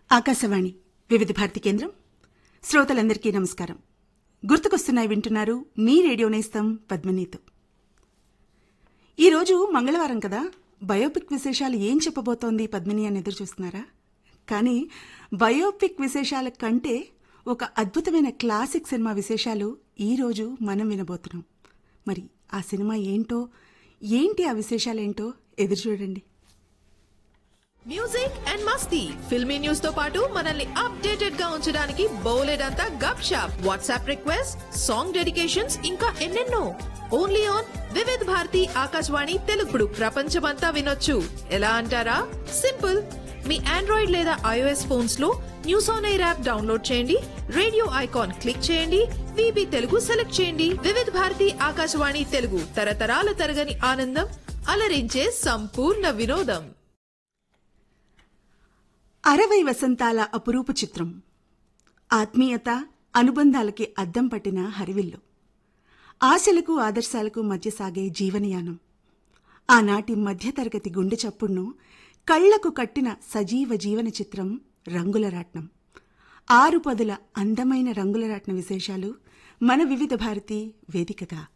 ఆకాశవాణి వివిధ భారతి కేంద్రం శ్రోతలందరికీ నమస్కారం గుర్తుకొస్తున్నాయి వింటున్నారు మీ రేడియో నేస్తం పద్మనీతో ఈరోజు మంగళవారం కదా బయోపిక్ విశేషాలు ఏం చెప్పబోతోంది పద్మిని అని ఎదురు చూస్తున్నారా కానీ బయోపిక్ విశేషాల కంటే ఒక అద్భుతమైన క్లాసిక్ సినిమా విశేషాలు ఈరోజు మనం వినబోతున్నాం మరి ఆ సినిమా ఏంటో ఏంటి ఆ విశేషాలేంటో ఎదురు చూడండి మ్యూజిక్ అండ్ మస్తీ ఫిల్మీ న్యూస్ తో పాటు మనల్ని అప్డేటెడ్ గా ఉంచడానికి బౌలెడంతా గప్ షాప్ వాట్సాప్ రిక్వెస్ట్ సాంగ్ డెడికేషన్స్ ఇంకా ఎన్నెన్నో ఓన్లీ ఆన్ వివిధ్ భారతి ఆకాశవాణి తెలుగుడు ప్రపంచమంతా వినొచ్చు ఎలా అంటారా సింపుల్ మీ ఆండ్రాయిడ్ లేదా ఐఓఎస్ ఫోన్స్ లో news on air app download చేయండి రేడియో ఐకాన్ క్లిక్ చేయండి విబి తెలుగు సెలెక్ట్ చేయండి వివిధ్ భారతి ఆకాశవాణి తెలుగు తరతరాల తరగని ఆనందం అలరించే సంపూర్ణ వినోదం అరవై వసంతాల అపురూప చిత్రం ఆత్మీయత అనుబంధాలకి అద్దం పట్టిన హరివిల్లు ఆశలకు ఆదర్శాలకు మధ్య సాగే జీవనయానం ఆనాటి మధ్యతరగతి గుండె చప్పుడును కళ్లకు కట్టిన సజీవ జీవన చిత్రం రంగుల రాట్నం ఆరు పదుల అందమైన రంగుల రాట్న విశేషాలు మన వివిధ భారతి వేదికగా